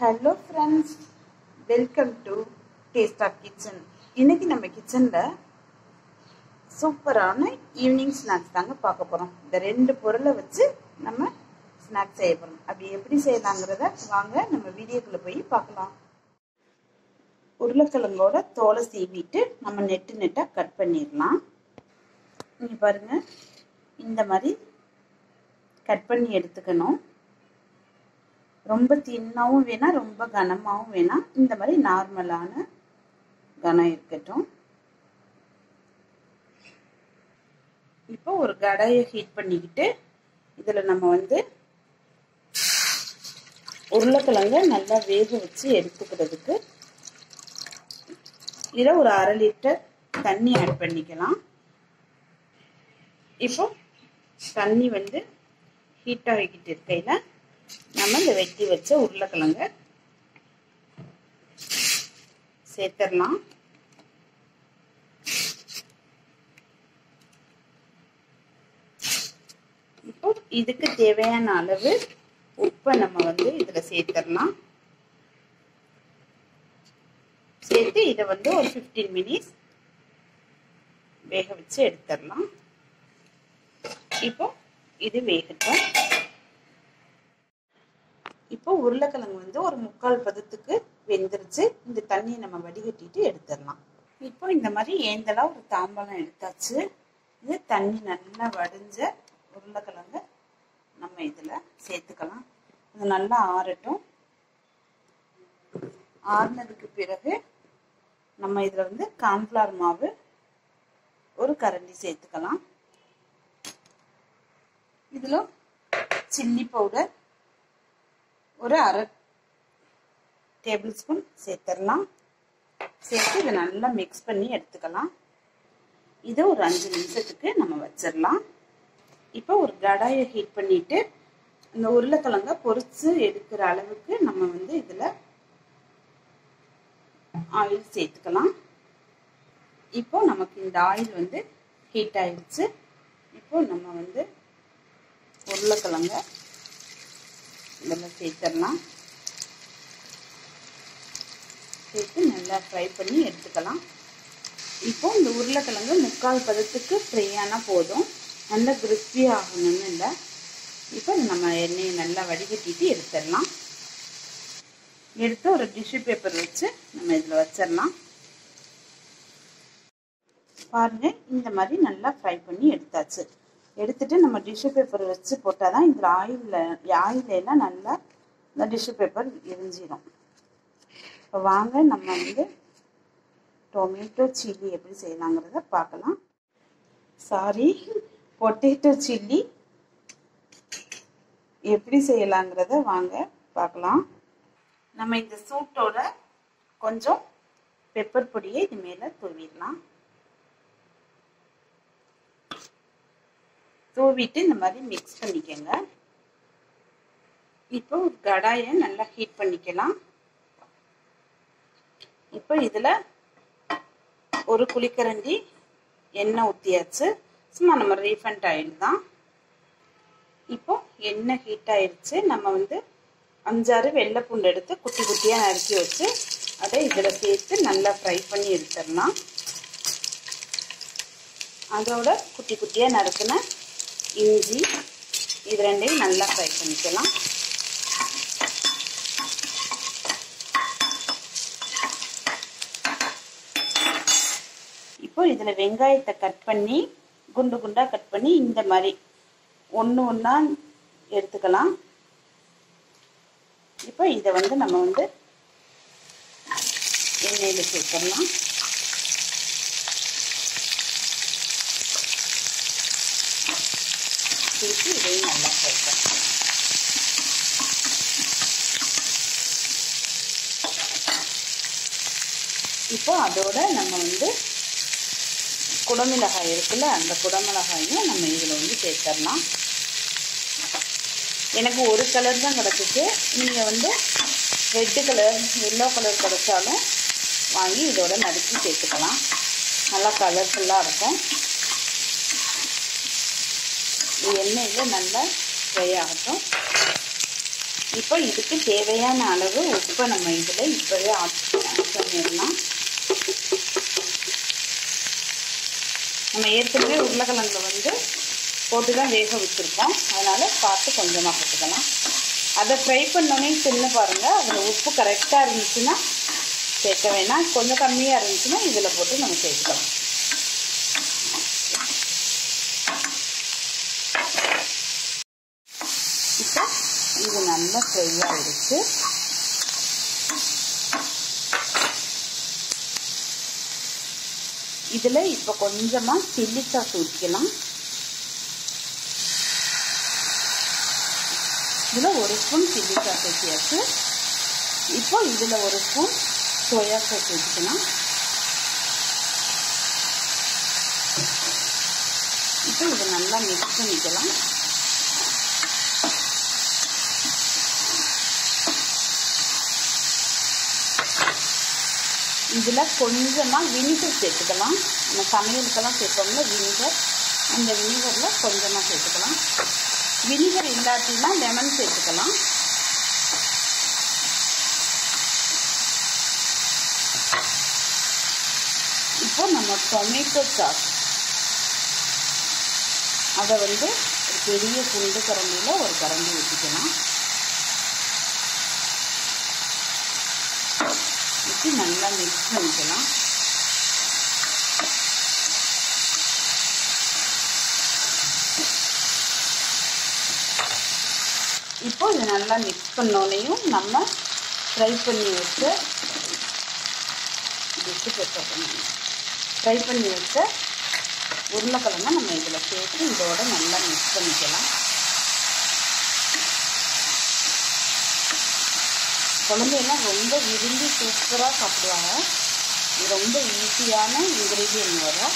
hello friends welcome to taste of kitchen இன்னைக்கு நம்ம கிச்சனில் சூப்பரான ஈவினிங் ஸ்நாக்ஸ் தாங்க பார்க்க போகிறோம் இந்த ரெண்டு பொருளை வச்சு நம்ம ஸ்நாக்ஸ் செய்ய போகிறோம் அப்படி எப்படி செய்யலாங்கிறத வாங்க நம்ம வீடியோக்குள்ளே போய் பார்க்கலாம் உருளைக்கிழங்கோட தோலை சீவிட்டு நம்ம நெட்டு நெட்டாக கட் பண்ணிடலாம் இங்கே பாருங்கள் இந்த மாதிரி கட் பண்ணி எடுத்துக்கணும் ரொம்ப தின்னாவும் வேணாம் ரொம்ப கனமாகவும் வேணாம் இந்த மாதிரி நார்மலான கனம் இருக்கட்டும் இப்போ ஒரு கடாயை ஹீட் பண்ணிக்கிட்டு இதில் நம்ம வந்து உருளைக்கிழங்க நல்லா வேக வச்சு எடுத்துக்கிறதுக்கு இதில் ஒரு அரை லிட்டர் தண்ணி ஆட் பண்ணிக்கலாம் இப்போ தண்ணி வந்து ஹீட் ஆகிக்கிட்டு இருக்கையில் நம்ம இந்த வெட்டி வச்ச உருளைக்கிழங்க சேர்த்துடலாம் இப்போ இதுக்கு தேவையான அளவு உப்பை நம்ம வந்து இதில் சேர்த்துடலாம் சேர்த்து இதை வந்து ஒரு ஃபிஃப்டீன் மினிட்ஸ் வேக வச்சு எடுத்துடலாம் இப்போ இது வேகட்டும் இப்போ உருளைக்கிழங்கு வந்து ஒரு முக்கால் பதத்துக்கு வெந்துருச்சு இந்த தண்ணியை நம்ம வடிகட்டிட்டு எடுத்துடலாம் இப்போ இந்த மாதிரி ஏந்தலா ஒரு தாம்பாளம் எடுத்தாச்சு இது தண்ணி நல்லா வடிஞ்ச உருளைக்கிழங்கு நம்ம இதில் சேர்த்துக்கலாம் இது நல்லா ஆறட்டும் ஆறுனதுக்கு பிறகு நம்ம இதில் வந்து கார்ன்ஃப்ளவர் மாவு ஒரு கரண்டி சேர்த்துக்கலாம் இதில் சில்லி பவுடர் ஒரு அரை டேபிள் ஸ்பூன் சேர்த்துடலாம் சேர்த்து இதை நல்லா மிக்ஸ் பண்ணி எடுத்துக்கலாம் இதை ஒரு அஞ்சு நிமிஷத்துக்கு நம்ம வச்சிடலாம் இப்போ ஒரு கடாயை ஹீட் பண்ணிட்டு இந்த உருளைக்கிழங்க பொரிச்சு எடுக்கிற அளவுக்கு நம்ம வந்து இதில் ஆயில் சேர்த்துக்கலாம் இப்போ நமக்கு இந்த ஆயில் வந்து ஹீட் ஆயிடுச்சு இப்போ நம்ம வந்து உருளைக்கிழங்க இதெல்லாம் சேர்த்துடலாம் சேர்த்து நல்லா ஃப்ரை பண்ணி எடுத்துக்கலாம் இப்போ இந்த உருளைக்கிழங்கு முக்கால் பதத்துக்கு ஃப்ரை ஆனால் போதும் நல்லா கிறிஸ்பி ஆகணும்னு இல்லை இப்போ நம்ம எண்ணெயை நல்லா வடிகட்டிட்டு எடுத்துடலாம் எடுத்து ஒரு டிஷ்யூ பேப்பர் வச்சு நம்ம இதில் வச்சிடலாம் பாருங்க இந்த மாதிரி நல்லா ஃப்ரை பண்ணி எடுத்தாச்சு எடுத்துட்டு நம்ம டிஷ்யூ பேப்பர் வச்சு போட்டால் தான் இதில் ஆயிலில் ஆயிலெல்லாம் நல்லா இந்த டிஷ்யூ பேப்பர் எரிஞ்சிடும் இப்போ வாங்க நம்ம வந்து டொமேட்டோ சில்லி எப்படி செய்யலாங்கிறத பார்க்கலாம் சாரி பொட்டேட்டோ சில்லி எப்படி செய்யலாங்கிறத வாங்க பார்க்கலாம் நம்ம இந்த சூட்டோட கொஞ்சம் பெப்பர் பொடியை இது மேலே தூவிடலாம் தூவிட்டு இந்த மாதிரி மிக்ஸ் பண்ணிக்கோங்க இப்போ ஒரு கடாயை நல்லா ஹீட் பண்ணிக்கலாம் இப்போ இதில் ஒரு குழிக்கரண்டி எண்ணெய் ஊற்றியாச்சு சும்மா நம்ம ரீஃபண்ட் ஆயில் தான் இப்போ எண்ணெய் ஹீட் ஆயிடுச்சு நம்ம வந்து அஞ்சாறு வெள்ளை பூண்டு எடுத்து குட்டி குட்டியாக நறுக்கி வச்சு அதை இதில் சேர்த்து நல்லா ஃப்ரை பண்ணி எடுத்துடலாம் அதோட குட்டி குட்டியாக நறுக்குன இஞ்சி இது ரெண்டையும் நல்லா ஃப்ரை பண்ணிக்கலாம் இப்போ இதில் வெங்காயத்தை கட் பண்ணி குண்டு குண்டாக கட் பண்ணி இந்த மாதிரி ஒன்று ஒன்றா எடுத்துக்கலாம் இப்போ இதை வந்து நம்ம வந்து எண்ணெயில் சேர்த்துடலாம் சேர்த்து இதையும் நல்லா ஃப்ரை பண்ணலாம் இப்போ அதோட நம்ம வந்து குடமிளகாய் இருக்குல்ல அந்த குடமிளகாயும் நம்ம இதில் வந்து சேர்த்துடலாம் எனக்கு ஒரு கலர் தான் கிடச்சிச்சு நீங்கள் வந்து ரெட்டு கலர் எல்லோ கலர் கிடச்சாலும் வாங்கி இதோட நறுக்கி சேர்த்துக்கலாம் நல்லா கலர்ஃபுல்லாக இருக்கும் எண்ணெயில் நல்லா ஃப்ரை ஆகட்டும் இப்போ இதுக்கு தேவையான அளவு உப்பை நம்ம இதில் இப்போவே ஆட் பண்ணிடலாம் நம்ம ஏற்கனவே உருளைக்கிழங்குல வந்து போட்டு தான் வேக வச்சுருக்கோம் அதனால் பார்த்து கொஞ்சமாக போட்டுக்கலாம் அதை ஃப்ரை பண்ணோன்னே தின்னு பாருங்கள் அதில் உப்பு கரெக்டாக இருந்துச்சுன்னா சேர்க்க வேணாம் கொஞ்சம் கம்மியாக இருந்துச்சுன்னா இதில் போட்டு நம்ம சேர்த்துக்கலாம் இப்போ இது நல்லா ஃப்ரை ஆகிடுச்சு இதில் இப்போ கொஞ்சமாக சில்லி சாஸ் ஊற்றிக்கலாம் இதில் ஒரு ஸ்பூன் சில்லி சாஸ் ஊற்றியாச்சு இப்போ இதில் ஒரு ஸ்பூன் சோயா சாஸ் ஊற்றிக்கலாம் இப்போ இதை நல்லா மிக்ஸ் பண்ணிக்கலாம் இதில் கொஞ்சமாக வினிகர் சேர்த்துக்கலாம் நம்ம சமையலுக்கெல்லாம் சேர்ப்போம்ல வினிகர் அந்த வினிகரில் கொஞ்சமாக சேர்த்துக்கலாம் வினிகர் இல்லாட்டினா லெமன் சேர்த்துக்கலாம் இப்போ நம்ம டொமேட்டோ சாஸ் அதை வந்து ஒரு பெரிய குண்டு கரண்டியில் ஒரு கரண்டி ஊற்றிக்கலாம் ஊற்றி நல்லா மிக்ஸ் பண்ணிக்கலாம் இப்போ இது நல்லா மிக்ஸ் பண்ணோனையும் நம்ம ஃப்ரை பண்ணி வச்சு டிஷ்ஷு ப்ரிப்பேர் பண்ணணும் ஃப்ரை பண்ணி வச்ச உருளைக்கிழமை நம்ம இதில் சேர்த்து இதோட நல்லா மிக்ஸ் பண்ணிக்கலாம் குழந்தையெல்லாம் ரொம்ப விரும்பி சூப்பராக சாப்பிடுவாங்க இது ரொம்ப ஈஸியான இன்க்ரீடியன்ட் வரும்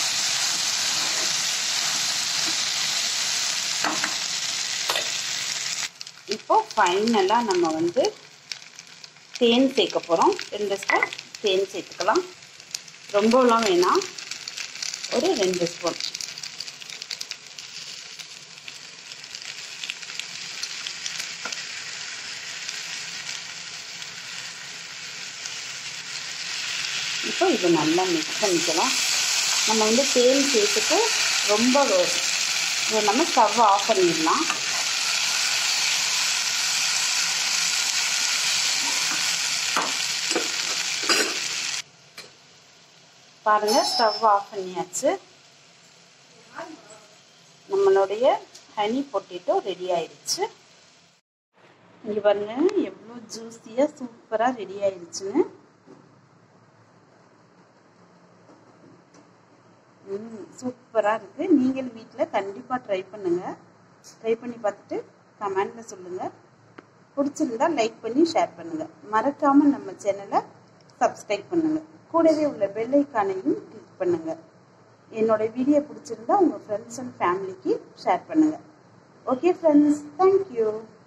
இப்போ ஃபைனலாக நம்ம வந்து தேன் சேர்க்க போகிறோம் ரெண்டு ஸ்பூன் தேன் சேர்த்துக்கலாம் ரொம்பலாம் வேணாம் ஒரு ரெண்டு ஸ்பூன் இப்போ இது நல்லா மிக்ஸ் பண்ணிக்கலாம் நம்ம வந்து தேன் சேர்த்துட்டு ரொம்ப இதை நம்ம ஸ்டவ் ஆஃப் பண்ணிடலாம் பாருங்க ஸ்டவ் ஆஃப் பண்ணியாச்சு நம்மளுடைய ஹனி பொட்டேட்டோ ரெடி ஆயிடுச்சு இங்கே பாருங்க எவ்வளோ ஜூஸியாக சூப்பராக ரெடி ஆயிடுச்சுன்னு ம் சூப்பராக இருக்குது நீங்கள் வீட்டில் கண்டிப்பாக ட்ரை பண்ணுங்கள் ட்ரை பண்ணி பார்த்துட்டு கமெண்டில் சொல்லுங்கள் பிடிச்சிருந்தா லைக் பண்ணி ஷேர் பண்ணுங்கள் மறக்காமல் நம்ம சேனலை சப்ஸ்கிரைப் பண்ணுங்கள் கூடவே உள்ள பெல் ஐக்கானையும் கிளிக் பண்ணுங்கள் என்னோட வீடியோ பிடிச்சிருந்தா உங்கள் ஃப்ரெண்ட்ஸ் அண்ட் ஃபேமிலிக்கு ஷேர் பண்ணுங்கள் ஓகே ஃப்ரெண்ட்ஸ் தேங்க்யூ